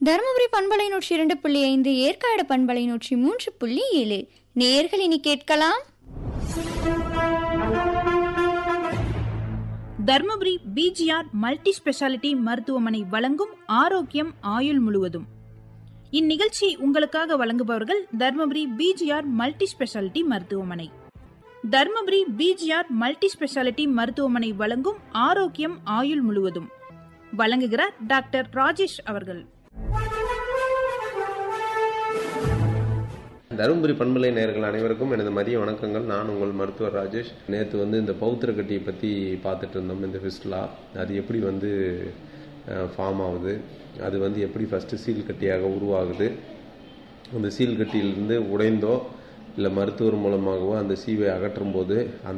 தருமபுரி பண்பலை நூற்றி இரண்டு புள்ளி ஐந்து ஏற்காடு பண்பலை நூற்றி மூன்று புள்ளி ஏழு நேர்கள் இனி கேட்கலாம் தர்மபுரி பிஜிஆர் மல்டி ஸ்பெஷாலிட்டி மருத்துவமனை வழங்கும் ஆரோக்கியம் ஆயுள் முழுவதும் இந்நிகழ்ச்சி உங்களுக்காக வழங்குபவர்கள் தர்மபுரி பிஜிஆர் மல்டி ஸ்பெஷாலிட்டி மருத்துவமனை தர்மபுரி பிஜிஆர் மல்டி ஸ்பெஷாலிட்டி மருத்துவமனை வழங்கும் ஆரோக்கியம் ஆயுள் முழுவதும் வழங்குகிறார் டாக்டர் ராஜேஷ் அவர்கள் தருமபுரி பண்பலை நேயர்கள் அனைவருக்கும் எனது மதிய வணக்கங்கள் நான் உங்கள் மருத்துவர் ராஜேஷ் நேற்று வந்து இந்த பௌத்திர கட்டியை பற்றி பார்த்துட்டு இருந்தோம் இந்த ஃபிஸ்ட்லா அது எப்படி வந்து ஃபார்ம் ஆகுது அது வந்து எப்படி ஃபஸ்ட்டு சீல் கட்டியாக உருவாகுது அந்த சீல் கட்டியிலிருந்து உடைந்தோ இல்லை மருத்துவர் மூலமாகவோ அந்த சீவை அகற்றும் போது அந்த